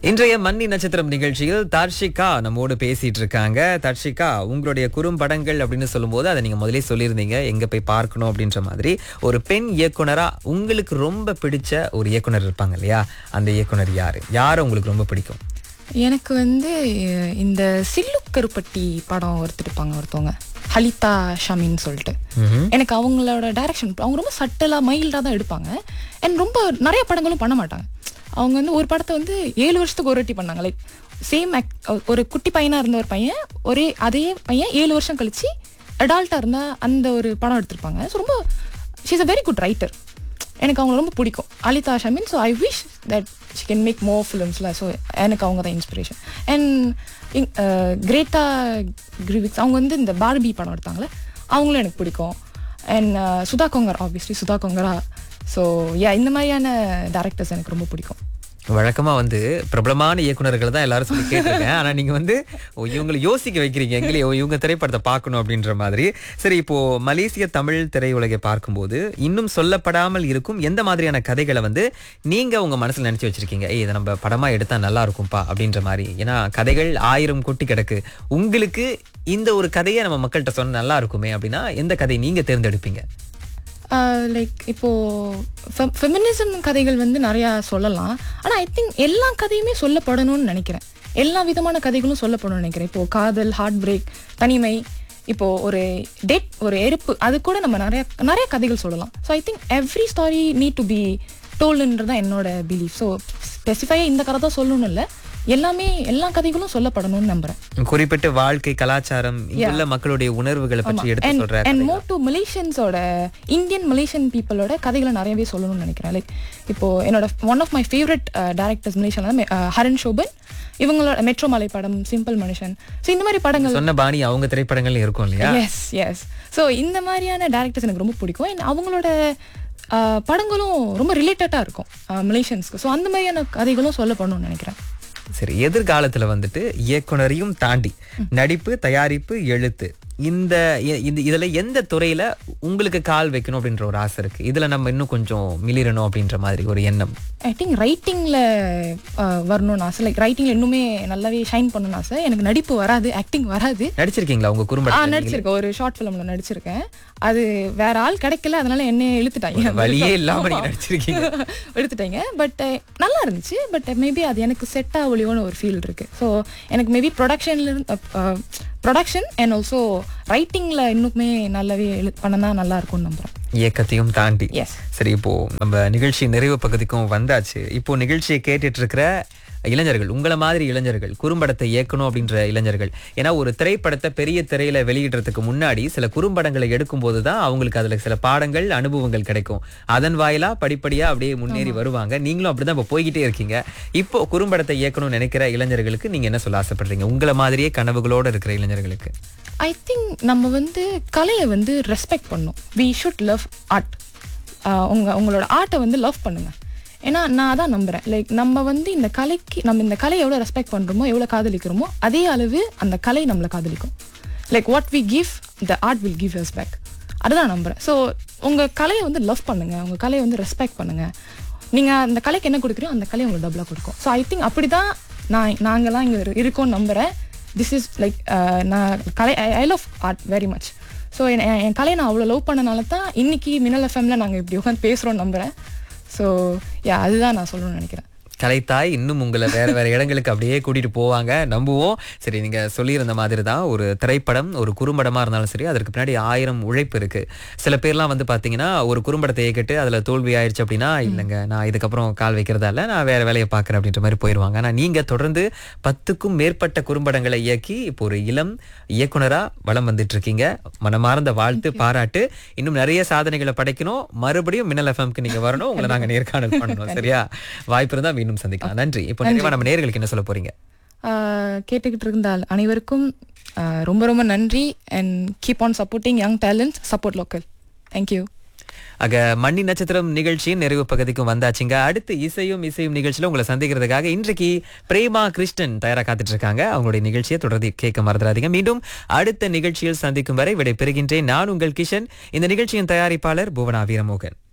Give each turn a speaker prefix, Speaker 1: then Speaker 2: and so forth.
Speaker 1: இன்றைய மன்னி நட்சத்திரம் நிகழ்ச்சியில் தர்ஷிகா நம்மோடு பேசிட்டு இருக்காங்க தர்ஷிகா உங்களுடைய குறும்படங்கள் அப்படின்னு சொல்லும்போது அதை நீங்க முதலே சொல்லியிருந்தீங்க எங்க போய் பார்க்கணும் அப்படின்ற மாதிரி ஒரு பெண் இயக்குனரா உங்களுக்கு ரொம்ப பிடிச்ச ஒரு இயக்குனர் இருப்பாங்க இல்லையா அந்த இயக்குனர் யாரு யாரை உங்களுக்கு ரொம்ப பிடிக்கும்
Speaker 2: எனக்கு வந்து இந்த சில்லு கருப்பட்டி படம் எடுத்துருப்பாங்க ஒருத்தவங்க ஹலிதா ஷமின்னு சொல்லிட்டு எனக்கு அவங்களோட டைரக்ஷன் அவங்க ரொம்ப சட்டலாக மைல்டாக தான் எடுப்பாங்க அண்ட் ரொம்ப நிறைய படங்களும் பண்ண மாட்டாங்க அவங்க வந்து ஒரு படத்தை வந்து ஏழு வருஷத்துக்கு ஒரு வாட்டி பண்ணாங்க லைக் சேம் ஒரு குட்டி பையனாக இருந்த ஒரு பையன் ஒரே அதே பையன் ஏழு வருஷம் கழிச்சு அடால்ட்டாக இருந்தால் அந்த ஒரு படம் எடுத்திருப்பாங்க ஸோ ரொம்ப she's a very good writer எனக்கு அவங்க ரொம்ப பிடிக்கும் அலிதா ஷமின் so I wish that she can make more ஃபிலிம்ஸில் ஸோ எனக்கு அவங்க தான் இன்ஸ்பிரேஷன் அண்ட் கிரேட்டா கிரிவிக்ஸ் அவங்க வந்து இந்த பார்பி படம் எடுத்தாங்களே அவங்களும் எனக்கு பிடிக்கும் and Sudha Kongara obviously Sudha Kongara so yeah இந்த மாதிரியான டேரக்டர்ஸ் எனக்கு ரொம்ப பிடிக்கும்
Speaker 1: வழக்கமா வந்து பிரபலமான இயக்குனர்கள் தான் எல்லாரும் சொல்லி கேட்டிருக்கேன் ஆனா நீங்க வந்து ஓ, இவங்களை யோசிக்க வைக்கிறீங்க எங்களே ஓ, இவங்க திரைப்படத்தை பார்க்கணும் அப்படின்ற மாதிரி சரி இப்போ மலேசிய தமிழ் திரையுலகை பார்க்கும்போது இன்னும் சொல்லப்படாமல் இருக்கும் எந்த மாதிரியான கதைகளை வந்து நீங்க உங்க மனசுல நினைச்சு வச்சிருக்கீங்க ஏய் இதை நம்ம படமா எடுத்தா நல்லா இருக்கும்பா அப்படின்ற மாதிரி ஏன்னா கதைகள் ஆயிரம் கொட்டி கிடக்கு உங்களுக்கு இந்த ஒரு கதையை நம்ம மக்கள்கிட்ட சொன்னா நல்லா இருக்குமே அப்படின்னா எந்த கதை நீங்க தேர்ந்தெடுப்பீங்க
Speaker 2: லைக் இப்போ ஃபெமினிசம் கதைகள் வந்து நிறையா சொல்லலாம் ஆனால் ஐ திங்க் எல்லா கதையுமே சொல்லப்படணும்னு நினைக்கிறேன் எல்லா விதமான கதைகளும் சொல்லப்படணும்னு நினைக்கிறேன் இப்போ காதல் ஹார்ட் பிரேக் தனிமை இப்போ ஒரு டெட் ஒரு எருப்பு அது கூட நம்ம நிறைய நிறைய கதைகள் சொல்லலாம் so I think every story need to be டோல்ன்றது தான் என்னோட பிலீஃப் ஸோ ஸ்பெசிஃபையாக இந்த கதை தான் சொல்லணும் இல்லை எல்லாமே எல்லா கதைகளும் சொல்லப்படணும்னு நம்புறேன்
Speaker 1: குறிப்பிட்ட வாழ்க்கை கலாச்சாரம் இங்குள்ள மக்களுடைய உணர்வுகளை பற்றி எடுத்து சொல்ற
Speaker 2: அண்ட் மோர் டு மலேசியன்ஸோட இந்தியன் மலேசியன் பீப்புளோட கதைகளை நிறையவே சொல்லணும்னு நினைக்கிறேன் லைக் இப்போ என்னோட one of my favourite directors மலேசியாவில் ஹரன் ஷோபன் இவங்களோட மெட்ரோ மலை படம் சிம்பிள் மனுஷன் ஸோ இந்த மாதிரி படங்கள்
Speaker 1: சொன்ன பாணி அவங்க திரைப்படங்கள் இருக்கும் இல்லையா
Speaker 2: எஸ் எஸ் ஸோ இந்த மாதிரியான டேரக்டர்ஸ் எனக்கு ரொம்ப பிடிக்கும் and அவங்களோட அஹ், படங்களும் ரொம்ப ரிலேட்டடாக இருக்கும் மலேசியன்ஸ்க்கு ஸோ அந்த மாதிரியான கதைகளும் சொல்லப்படணும்னு நினைக்கிறேன்
Speaker 1: சரி எதிர்காலத்துல வந்துட்டு இயக்குனரையும் தாண்டி நடிப்பு தயாரிப்பு எழுத்து இந்த இ- இந்த இதுல எந்த துறையில உங்களுக்கு கால் வைக்கணும் அப்படின்ற ஒரு ஆசை இருக்கு இதுல நம்ம இன்னும் கொஞ்சம் மிளிரணும் அப்படின்ற மாதிரி ஒரு எண்ணம்
Speaker 2: ஐ திங்க் ரைட்டிங்கில் வரணும்னு ஆசை லைக் ரைட்டிங்கில் இன்னுமே நல்லாவே ஷைன் பண்ணணும்னு ஆசை எனக்கு நடிப்பு வராது ஆக்டிங் வராது
Speaker 1: நடிச்சிருக்கீங்களா உங்க
Speaker 2: ஆ
Speaker 1: குடும்பத்துல
Speaker 2: நடிச்சிருக்கேன் ஒரு ஷார்ட் ஃபிலிம்ல நடிச்சிருக்கேன் அது வேற ஆள் கிடைக்கல அதனால என்ன இழுத்துட்டாங்க
Speaker 1: வழியே இல்லாம நீங்க நடிச்சிருக்கீங்க
Speaker 2: எடுத்துட்டாங்க பட் நல்லா இருந்துச்சு பட் மேபி அது எனக்கு செட் ஆகலையோன்னு ஒரு ஃபீல் இருக்கு ஸோ எனக்கு மேபி ப்ரொடக்ஷன்ல இருந்து ப்ரொடக்ஷன் அண்ட் ஆல்சோ ரைட்டிங்ல இன்னுமே நல்லாவே எழு பண்ணனா நல்லா இருக்கும்னு நம்புறேன்
Speaker 1: இயக்கத்தையும் தாண்டி
Speaker 2: Yes.
Speaker 1: சரி இப்போ நம்ம நிகழ்ச்சி நிறைவு பகுதிக்கும் வந்தாச்சு இப்போ நிகழ்ச்சியை கேட்டுட்டு இருக்கிற இளைஞர்கள் உங்களை மாதிரி இளைஞர்கள் குறும்படத்தை இயக்கணும் அப்படின்ற இளைஞர்கள் ஏன்னா ஒரு திரைப்படத்தை பெரிய திரையில வெளியிடுறதுக்கு முன்னாடி சில குறும்படங்களை எடுக்கும்போது தான் அவங்களுக்கு அதுல சில பாடங்கள் அனுபவங்கள் கிடைக்கும் அதன் வாயிலா படிப்படியா அப்படியே முன்னேறி வருவாங்க நீங்களும் அப்படிதான் இப்போ போய்கிட்டே இருக்கீங்க இப்போ குறும்படத்தை இயக்கணும்னு நினைக்கிற இளைஞர்களுக்கு நீங்க என்ன சொல்ல ஆசைப்படுறீங்க உங்களை மாதிரியே கனவுகளோட இருக்கிற இளைஞர்களுக்கு
Speaker 2: ஐ திங்க் நம்ம வந்து கலையை வந்து ரெஸ்பெக்ட் பண்ணணும் வி ஷுட் லவ் ஆர்ட் உங்க உங்களோட ஆர்ட்டை வந்து லவ் பண்ணுங்க ஏன்னா நான் அதான் நம்புறேன் லைக் நம்ம வந்து இந்த கலைக்கு நம்ம இந்த கலையை எவ்வளோ ரெஸ்பெக்ட் பண்றோமோ எவ்வளோ காதலிக்கிறோமோ அதே அளவு அந்த கலை நம்மளை காதலிக்கும் like what we give the art will give us back அதுதான் நம்புறேன் ஸோ உங்க கலையை வந்து லவ் பண்ணுங்க உங்க கலையை வந்து ரெஸ்பெக்ட் பண்ணுங்க நீங்க அந்த கலைக்கு என்ன கொடுக்குறீங்க அந்த கலையை உங்களுக்கு டபுளாக கொடுக்கும் ஸோ ஐ திங்க் அப்படிதான் நான் நாங்கெல்லாம் இங்கே இருக்கோம்னு நம்புறேன் திஸ் இஸ் லைக் நான் கலை I love art very much so என் என் கலையை நான் அவ்வளோ லவ் பண்ணனால தான் இன்னைக்கு மினல் எஃப்எம்ல நாங்கள் இப்படி உட்காந்து பேசுகிறோம்னு நம்புறேன் ஸோ யா அதுதான் நான் சொல்லணும்னு நினைக்கிறேன்
Speaker 1: கலைத்தாய் இன்னும் உங்களை வேற வேற இடங்களுக்கு அப்படியே கூட்டிட்டு போவாங்க நம்புவோம் சரி நீங்க சொல்லியிருந்த மாதிரி தான் ஒரு திரைப்படம் ஒரு குறும்படமா இருந்தாலும் சரி அதற்கு பின்னாடி ஆயிரம் உழைப்பு இருக்கு சில பேர்லாம் வந்து பாத்தீங்கன்னா ஒரு குறும்படத்தை இயக்கிட்டு அதுல தோல்வி ஆயிடுச்சு அப்படின்னா இல்லைங்க நான் இதுக்கப்புறம் கால் வைக்கிறதா இல்ல நான் வேற வேலையை பார்க்கறேன் அப்படின்ற மாதிரி போயிருவாங்க ஆனா நீங்க தொடர்ந்து பத்துக்கும் மேற்பட்ட குறும்படங்களை இயக்கி இப்போ ஒரு இளம் இயக்குனரா வலம் வந்துட்டு இருக்கீங்க மனமார்ந்த வாழ்த்து பாராட்டு இன்னும் நிறைய சாதனைகளை படைக்கணும் மறுபடியும் மின்னல் எஃப்எம்க்கு நீங்க வரணும் உங்களை நாங்க நேர்காணல் பண்ணணும் சரியா வாய்ப்பு இருந்தா மீண்டும் சந்திக்கலாம் நன்றி இப்போ நிறைவா நம்ம நேர்களுக்கு என்ன சொல்ல போறீங்க
Speaker 2: ஆஹ் கேட்டுக்கிட்டு இருந்தால் அனைவருக்கும் ஆஹ் ரொம்ப ரொம்ப நன்றி and keep on supporting young talents support local thank you
Speaker 1: ஆக மண்ணி நட்சத்திரம் நிகழ்ச்சியின் நிறைவு பகுதிக்கும் வந்தாச்சுங்க அடுத்து இசையும் இசையும் நிகழ்ச்சியில உங்களை சந்திக்கிறதுக்காக இன்றைக்கு பிரேமா கிருஷ்ணன் தயாரா காத்துட்டு இருக்காங்க அவங்களுடைய நிகழ்ச்சியை தொடர்ந்து கேட்க மறந்துடாதீங்க மீண்டும் அடுத்த நிகழ்ச்சியில் சந்திக்கும் வரை விடை பெறுகின்றேன் நான் உங்கள் கிஷன் இந்த நிகழ்ச்சியின் தயாரிப்பாளர் புவனா வீரமோகன்